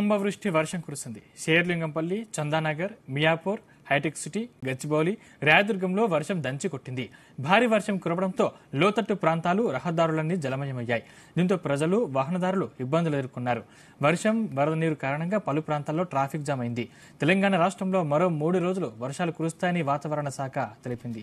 కుంభవృష్టి వర్షం కురుస్తుంది షేర్లింగంపల్లి చందానగర్ మియాపూర్ హైటెక్ సిటీ గచ్చిబౌలి రాయదుర్గంలో వర్షం దంచి కొట్టింది భారీ వర్షం కురవడంతో లోతట్టు ప్రాంతాలు రహదారులన్నీ జలమయమయ్యాయి దీంతో ప్రజలు వాహనదారులు ఇబ్బందులు ఎదుర్కొన్నారు వర్షం వరద నీరు కారణంగా పలు ప్రాంతాల్లో ట్రాఫిక్ జామ్ అయింది తెలంగాణ రాష్ట్రంలో మరో మూడు రోజులు వర్షాలు కురుస్తాయని వాతావరణ శాఖ తెలిపింది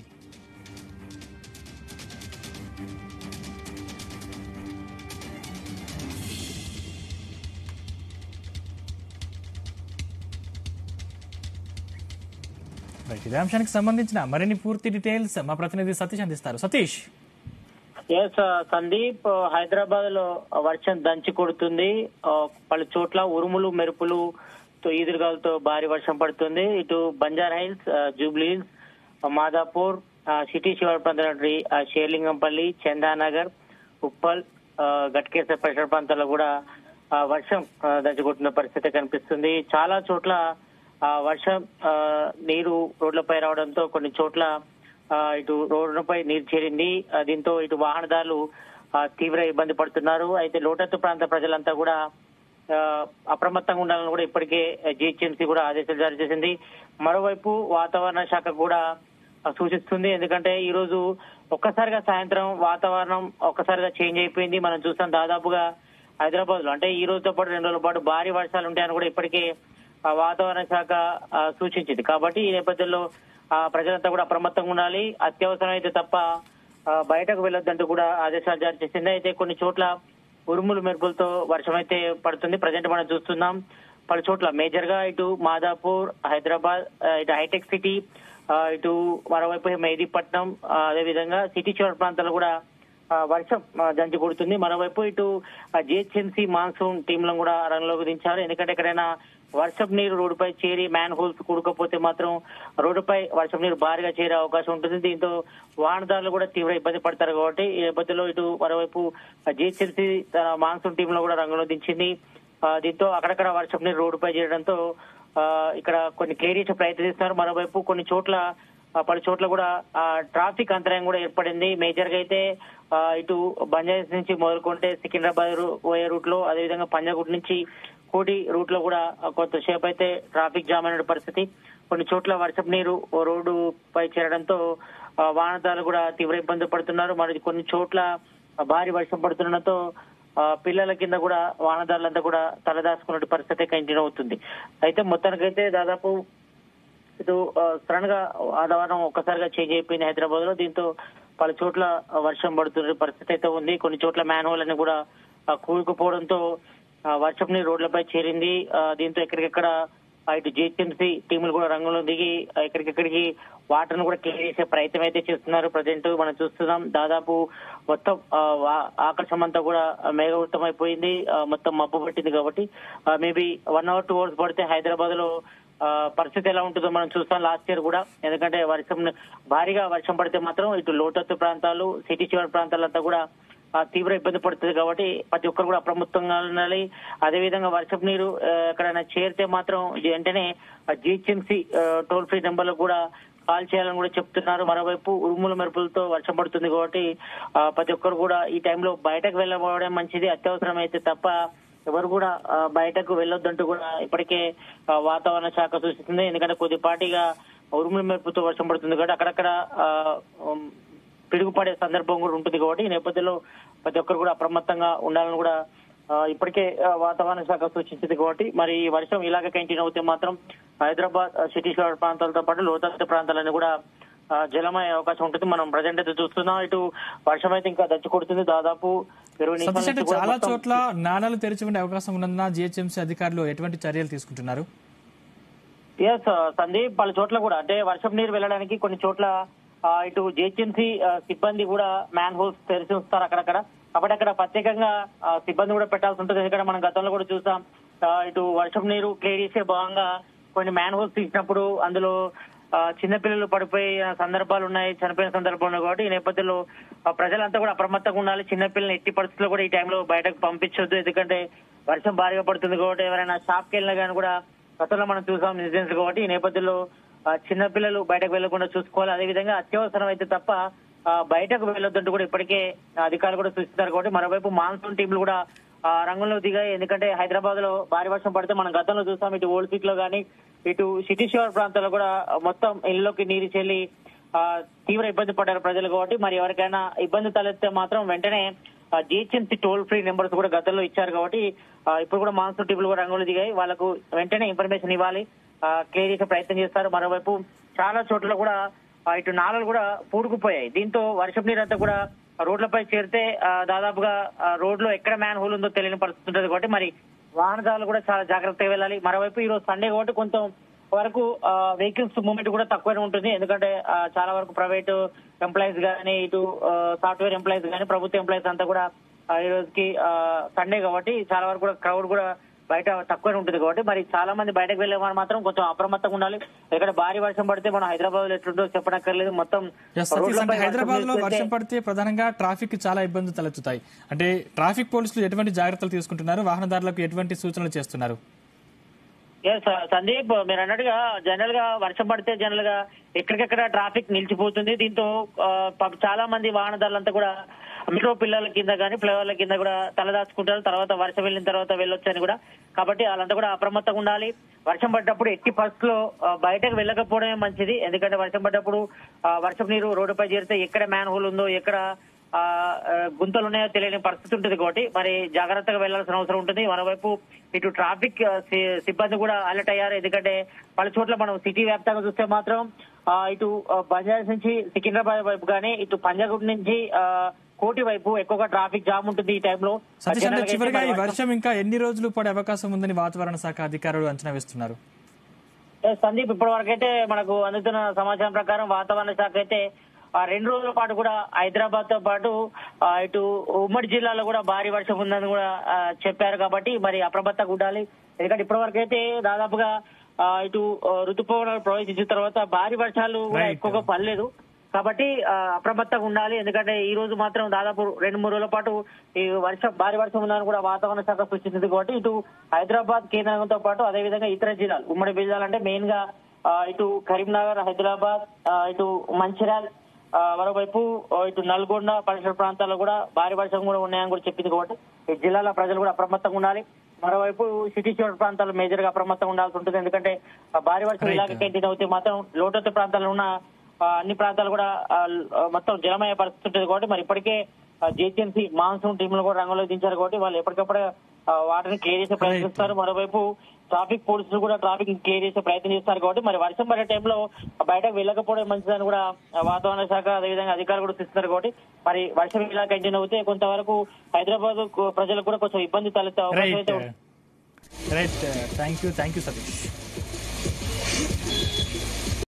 రైట్ ఇదే అంశానికి సంబంధించిన మరిన్ని పూర్తి డీటెయిల్స్ మా ప్రతినిధి సతీష్ అందిస్తారు సతీష్ ఎస్ సందీప్ హైదరాబాద్ లో వర్షం దంచి కొడుతుంది ఆ, పలు చోట్ల ఉరుములు మెరుపులు తో ఈదురుగాలతో భారీ వర్షం పడుతుంది ఇటు బంజారా హిల్స్ ఆ, జూబ్లీ హిల్స్ ఆ, మాదాపూర్ ఆ, సిటీ శివారు ప్రాంతం షేర్లింగంపల్లి చందానగర్ ఉప్పల్ ఆ, గట్కేసర్ పరిసర ప్రాంతాల్లో కూడా ఆ, వర్షం ఆ, దంచి కొట్టిన పరిస్థితి కనిపిస్తుంది చాలా చోట్ల ఆ, వర్షం ఆ, నీరు రోడ్లపై రావడంతో కొన్ని చోట్ల ఆ, ఇటు రోడ్డుపై నీరు చేరింది ఆ, దీంతో ఇటు వాహనదారులు ఆ, తీవ్ర ఇబ్బంది పడుతున్నారు అయితే లోటత్తు ప్రాంత ప్రజలంతా కూడా ఆ, అప్రమత్తంగా ఉండాలని కూడా ఇప్పటికే జిహెచ్ఎంసీ కూడా ఆదేశాలు జారీ చేసింది మరోవైపు వాతావరణ శాఖ కూడా ఆ, సూచిస్తుంది ఎందుకంటే ఈ రోజు ఒక్కసారిగా సాయంత్రం వాతావరణం ఒక్కసారిగా చేంజ్ అయిపోయింది మనం చూస్తాం దాదాపుగా హైదరాబాద్ లో అంటే ఈ రోజుతో పాటు రెండు రోజుల పాటు భారీ వర్షాలు ఉంటాయని కూడా ఇప్పటికే ఆ, వాతావరణ శాఖ ఆ, సూచించింది కాబట్టి ఈ నేపథ్యంలో ఆ, ప్రజలంతా కూడా అప్రమత్తంగా ఉండాలి అత్యవసరం అయితే తప్ప ఆ, బయటకు వెళ్ళొద్దంటూ కూడా ఆదేశాలు జారీ చేసింది అయితే కొన్ని చోట్ల ఉరుములు మెరుపులతో వర్షం అయితే పడుతుంది ప్రజెంట్ మనం చూస్తున్నాం పలు చోట్ల మేజర్ గా ఇటు మాదాపూర్ హైదరాబాద్ ఆ, ఇటు హైటెక్ సిటీ ఆ, ఇటు మరోవైపు మెహదీపట్నం ఆ, అదేవిధంగా సిటీ చివరి ప్రాంతాల్లో కూడా ఆ, వర్షం ఆ, దంచి కొడుతుంది మరోవైపు ఇటు జిహెచ్ఎంసీ మాన్సూన్ టీంలను కూడా రంగంలోకి దించారు ఎందుకంటే ఎక్కడైనా వర్షం నీరు రోడ్డుపై చేరి మ్యాన్ హోల్స్ కూడకపోతే మాత్రం రోడ్డుపై వర్షం నీరు భారీగా చేరే అవకాశం ఉంటుంది దీంతో వాహనదారులు కూడా తీవ్ర ఇబ్బంది పడతారు కాబట్టి ఈ నేపథ్యంలో ఇటు మరోవైపు జిహెచ్ఎంసీ తన మాన్సూన్ టీంలో కూడా రంగంలో దించింది ఆ, దీంతో అక్కడక్కడ వర్షం నీరు రోడ్డుపై చేరడంతో ఆ, ఇక్కడ కొన్ని క్లియర్ చేసే ప్రయత్నిస్తున్నారు మరోవైపు కొన్ని చోట్ల ఆ, పలు చోట్ల కూడా ఆ, ట్రాఫిక్ అంతరాయం కూడా ఏర్పడింది మేజర్ గా అయితే ఆ, ఇటు బంజారాస్ నుంచి మొదలుకుంటే సికింద్రాబాద్ రూ- పోయే రూట్ లో అదేవిధంగా పంజాగుట్ నుంచి కోటి రూట్ లో కూడా ఆ, కొంతసేపు అయితే ట్రాఫిక్ జామ్ అయిన పరిస్థితి కొన్ని చోట్ల వర్షపు నీరు రోడ్డు పై చేరడంతో ఆ, వాహనదారులు కూడా తీవ్ర ఇబ్బంది పడుతున్నారు మరి కొన్ని చోట్ల ఆ, భారీ వర్షం పడుతుండటంతో ఆ, పిల్లల కింద కూడా వాహనదారులంతా కూడా తలదాచుకున్న పరిస్థితి కంటిన్యూ అవుతుంది అయితే మొత్తానికైతే దాదాపు ఇటు సడన్ గా వాతావరణం ఒక్కసారిగా చేంజ్ అయిపోయింది హైదరాబాద్ లో దీంతో పలు చోట్ల వర్షం పడుతున్న పరిస్థితి అయితే ఉంది కొన్ని చోట్ల మ్యాన్ హోల్ అని కూడా ఆ, కూరుకుపోవడంతో ఆ, వర్షం నీరు రోడ్లపై చేరింది ఆ, దీంతో ఎక్కడికెక్కడ ఆ, ఇటు జిహెచ్ఎంసీ టీములు కూడా రంగంలో దిగి ఆ, ఎక్కడికెక్కడికి వాటర్ ను కూడా క్లియర్ చేసే ప్రయత్నం అయితే చేస్తున్నారు ప్రజెంట్ మనం చూస్తున్నాం దాదాపు మొత్తం ఆ, వా- ఆకాశం అంతా కూడా మేఘవృతం అయిపోయింది ఆ, మొత్తం మబ్బు పట్టింది కాబట్టి maybe one hour two hours పడితే హైదరాబాద్ లో ఆ, పరిస్థితి ఎలా ఉంటుందో మనం చూస్తాం లాస్ట్ ఇయర్ కూడా ఎందుకంటే వర్షం భారీగా వర్షం పడితే మాత్రం ఇటు లోతత్తు ప్రాంతాలు సిటీ చివరి ప్రాంతాలంతా కూడా ఆ, తీవ్ర ఇబ్బంది పడుతుంది కాబట్టి ప్రతి ఒక్కరు కూడా అప్రమత్తంగా ఉండాలి అదేవిధంగా వర్షపు నీరు ఆ, ఎక్కడైనా చేరితే మాత్రం వెంటనే జిహెచ్ఎంసీ టోల్ ఫ్రీ నెంబర్లకు కూడా కాల్ చేయాలని కూడా చెప్తున్నారు మరోవైపు ఉరుముల మెరుపులతో వర్షం పడుతుంది కాబట్టి ఆ, ప్రతి ఒక్కరు కూడా ఈ టైంలో బయటకు వెళ్ళబోవడం మంచిది అత్యవసరం అయితే తప్ప ఎవరు కూడా ఆ, బయటకు వెళ్ళొద్దంటూ కూడా ఇప్పటికే ఆ, వాతావరణ శాఖ సూచిస్తుంది ఎందుకంటే కొద్దిపాటిగా ఉరుముల మెరుపుతో వర్షం పడుతుంది కాబట్టి అక్కడక్కడ ఆ, ఉమ్, పిడుగుపడే సందర్భం కూడా ఉంటుంది కాబట్టి ఈ నేపథ్యంలో ప్రతి ఒక్కరు కూడా అప్రమత్తంగా ఉండాలని కూడా ఆ, ఇప్పటికే ఆ, వాతావరణ శాఖ సూచించింది కాబట్టి మరి ఈ వర్షం ఇలాగే కంటిన్యూ అవుతే మాత్రం హైదరాబాద్ ఆ, సిటీ షోర్ ప్రాంతాలతో పాటు లోతట్టు ప్రాంతాలన్నీ కూడా ఆ, జలమయ్యే అవకాశం ఉంటుంది మనం ప్రజెంట్ అయితే చూస్తున్నాం ఇటు వర్షం అయితే ఇంకా దచ్చి కొడుతుంది దాదాపు ఇరవై నిమిషాల సతీష్ అంటే నుంచి కూడా చాలా మొత్తం- చోట్ల నాణాలు తెరిచి ఉండే అవకాశం ఉన్నందున జిహెచ్ఎంసీ అధికారులు ఎటువంటి చర్యలు తీసుకుంటున్నారు ఎస్ సందీప్ పలు చోట్ల కూడా అంటే వర్షం నీరు వెళ్ళడానికి కొన్ని చోట్ల ఆ, ఇటు జిహెచ్ఎంసీ సిబ్బంది కూడా మ్యాన్ హోల్స్ తెరిచి ఉంచుతారు అక్కడక్కడ కాబట్టి అక్కడ ప్రత్యేకంగా ఆ, సిబ్బంది కూడా పెట్టాల్సి ఉంటుంది ఎందుకంటే మనం గతంలో కూడా చూసాం ఆ, ఇటు వర్షం నీరు క్లియర్ చేసే భాగంగా కొన్ని మ్యాన్ హోల్స్ తీసినప్పుడు అందులో ఆ, చిన్నపిల్లలు పడిపోయిన సందర్భాలు ఉన్నాయి చనిపోయిన సందర్భాలు ఉన్నాయి కాబట్టి ఈ నేపథ్యంలో ఆ, ప్రజలంతా కూడా అప్రమత్తంగా ఉండాలి చిన్నపిల్లల్ని ఎట్టి పరిస్థితుల్లో కూడా ఈ టైంలో బయటకు పంపించొద్దు ఎందుకంటే వర్షం భారీగా పడుతుంది కాబట్టి ఎవరైనా షాప్కి వెళ్ళినా కానీ కూడా గతంలో మనం చూసాం ఇన్సిడెంట్స్ కాబట్టి ఈ నేపథ్యంలో ఆ, చిన్నపిల్లలు బయటకు వెళ్లకుండా చూసుకోవాలి అదేవిధంగా అత్యవసరం అయితే తప్ప ఆ, బయటకు వెళ్ళొద్దంటూ కూడా ఇప్పటికే అధికారులు కూడా సూచిస్తారు కాబట్టి మరోవైపు మాన్సూన్ టీంలు కూడా ఆ, రంగంలో దిగాయి ఎందుకంటే హైదరాబాద్ లో భారీ వర్షం పడితే మనం గతంలో చూస్తాం ఇటు ఓల్డ్ సిటీ లో కానీ ఇటు సిటీ షోర్ ప్రాంతాల్లో కూడా మొత్తం ఇళ్ళలోకి నీరు చెల్లి ఆ, తీవ్ర ఇబ్బంది పడ్డారు ప్రజలు కాబట్టి మరి ఎవరికైనా ఇబ్బంది తలెత్తే మాత్రం వెంటనే జిహెచ్ఎంసీ టోల్ ఫ్రీ నెంబర్స్ కూడా గతంలో ఇచ్చారు కాబట్టి ఆ, ఇప్పుడు కూడా మాన్సూన్ టీపులు కూడా రంగులు దిగాయి వాళ్ళకు వెంటనే ఇన్ఫర్మేషన్ ఇవ్వాలి క్లియర్ చేసే ప్రయత్నం చేస్తారు మరోవైపు చాలా చోట్ల కూడా ఆ, ఇటు నాలలు కూడా పూడుకుపోయాయి దీంతో వర్షపు నీరు అంతా కూడా రోడ్లపై చేరితే ఆ, దాదాపుగా ఆ, రోడ్లో ఎక్కడ మ్యాన్ హోల్ ఉందో తెలియని పరిస్థితి ఉంటుంది కాబట్టి మరి వాహనదారులు కూడా చాలా జాగ్రత్తగా వెళ్ళాలి మరోవైపు ఈ రోజు సండే కాబట్టి కొంచెం వరకు వెహికల్స్ మూవ్మెంట్ కూడా తక్కువనే ఉంటుంది ఎందుకంటే ఆ, చాలా వరకు ప్రైవేట్ ఎంప్లాయీస్ కానీ ఇటు సాఫ్ట్వేర్ ఎంప్లాయీస్ కానీ ప్రభుత్వ ఎంప్లాయీస్ అంతా కూడా ఆ, ఈ రోజుకి సండే కాబట్టి చాలా వరకు కూడా క్రౌడ్ కూడా బయట తక్కువనే ఉంటుంది కాబట్టి మరి చాలా మంది బయటకు వెళ్లే వారు మాత్రం కొంచెం అప్రమత్తంగా ఉండాలి ఇక్కడ భారీ వర్షం పడితే మనం హైదరాబాద్ లో ఎట్లుంటో చెప్పనక్కర్లేదు మొత్తం ఎస్ సతీష్ రోడ్లపై అంటే వర్షం హైదరాబాద్ లో నీరు వర్షం చేరితే- పడితే ప్రధానంగా ట్రాఫిక్ చాలా ఇబ్బందులు తలెత్తుతాయి అంటే ట్రాఫిక్ పోలీసులు ఎటువంటి జాగ్రత్తలు తీసుకుంటున్నారు వాహనదారులకు ఎటువంటి సూచనలు చేస్తున్నారు ఎస్ సందీప్ మీరు అన్నట్టుగా జనరల్ గా వర్షం పడితే జనరల్ గా ఎక్కడికెక్కడ ట్రాఫిక్ నిలిచిపోతుంది దీంతో ఆ, పాపం చాలా మంది వాహనదారులంతా కూడా మెట్రో పిల్లల కింద కానీ ఫ్లైఓవర్ల కింద కూడా తలదాచుకుంటారు తర్వాత వర్షం వెళ్ళిన తర్వాత వెళ్ళొచ్చని కూడా కాబట్టి వాళ్ళంతా కూడా అప్రమత్తంగా ఉండాలి వర్షం పడ్డప్పుడు ఎట్టి పరిస్థితుల్లో ఆ, బయటకు వెళ్ళకపోవడమే మంచిది ఎందుకంటే వర్షం పడ్డప్పుడు ఆ, వర్షం నీరు రోడ్డుపై చేరితే ఎక్కడ మ్యాన్ హోల్ ఉందో ఎక్కడ ఆ, ఆ, గుంతలు ఉన్నాయో తెలియని పరిస్థితి ఉంటుంది కాబట్టి మరి జాగ్రత్తగా వెళ్లాల్సిన అవసరం ఉంటుంది మరోవైపు ఇటు ట్రాఫిక్ ఆ, సి- సిబ్బంది కూడా అలర్ట్ అయ్యారు ఎందుకంటే పలు చోట్ల మనం సిటీ వ్యాప్తంగా చూస్తే మాత్రం ఆ, ఇటు ఆ, బజాజ్ నుంచి సికింద్రాబాద్ వైపు కానీ ఇటు పంజాగుట్ నుంచి ఆ, కోటి వైపు ఎక్కువగా ట్రాఫిక్ జామ్ ఉంటుంది ఈ టైంలో సతీష్ అంటే జనరల్గా అయితే చివరిగా ఈ మరి వర్షం ఇంకా ఎన్ని రోజులు పడే అవకాశం ఉందని వాతావరణ శాఖ అధికారులు అంచనా వేస్తున్నారు ఎస్, సందీప్ ఇప్పటి వరకు అయితే మనకు అందుతున్న సమాచారం ప్రకారం వాతావరణ శాఖ అయితే ఆ రెండు రోజుల పాటు కూడా హైదరాబాద్ తో పాటు ఆ, ఇటు ఉమ్మడి జిల్లాలో కూడా భారీ వర్షం ఉందని కూడా ఆ, చెప్పారు కాబట్టి మరి అప్రమత్తంగా ఉండాలి ఎందుకంటే ఇప్పటి వరకు అయితే దాదాపుగా ఆ, ఇటు ఆ, ఋతుపవనాలు ప్రవేశించిన తర్వాత భారీ వర్షాలు కూడా Right. ఎక్కువగా పడలేదు కాబట్టి ఆ, అప్రమత్తంగా ఉండాలి ఎందుకంటే ఈ రోజు మాత్రం దాదాపు రెండు మూడు రోజుల పాటు ఈ వర్షం భారీ వర్షం ఉందని కూడా వాతావరణ శాఖ సూచించింది కాబట్టి ఇటు హైదరాబాద్ కేంద్రంతో పాటు అదేవిధంగా ఇతర జిల్లాలు ఉమ్మడి జిల్లాలు అంటే మెయిన్ గా ఆ, ఇటు కరీంనగర్ హైదరాబాద్ ఆ, ఇటు మంచిర్యాల్ ఆ, మరోవైపు ఆ, ఇటు నల్గొండ పరిసర ప్రాంతాల్లో కూడా భారీ వర్షం కూడా ఉన్నాయని కూడా చెప్పింది కాబట్టి ఈ జిల్లాల ప్రజలు కూడా అప్రమత్తంగా ఉండాలి మరోవైపు సిటీ చివరి ప్రాంతాలు మేజర్ గా అప్రమత్తంగా ఉండాల్సి ఉంటుంది ఎందుకంటే ఆ, భారీ వర్షం Right. ఇలాగే కంటిన్యూ అవుతే మాత్రం లోతట్టు ప్రాంతాల్లో ఉన్న ఆ, అన్ని ప్రాంతాలు కూడా ఆ, ఆ, మొత్తం జలమయ్యే పరిస్థితి ఉంటుంది కాబట్టి మరి ఇప్పటికే జిహెచ్ఎంసీ మాన్సూన్ టీంలు కూడా రంగంలో దించారు కాబట్టి వాళ్ళు ఎప్పటికప్పుడే ఆ, వాటిని క్లియర్ చేసే ప్రయత్నిస్తారు మరోవైపు ట్రాఫిక్ పోలీసులు కూడా ట్రాఫిక్ క్లియర్ చేసే ప్రయత్నం చేస్తారు కాబట్టి మరి వర్షం పడే టైంలో బయటకు వెళ్ళకపోవడం మంచిదని కూడా ఆ, వాతావరణ శాఖ అదేవిధంగా అధికారులు కూడా చూస్తున్నారు కాబట్టి మరి వర్షం ఇలా కంటిన్యూ అవుతే కొంతవరకు హైదరాబాద్ కు- ప్రజలకు కూడా కొంచెం ఇబ్బంది తలెత్తే అవకాశం రైట్ అయితే ఉంది. Right thank you thank you Satish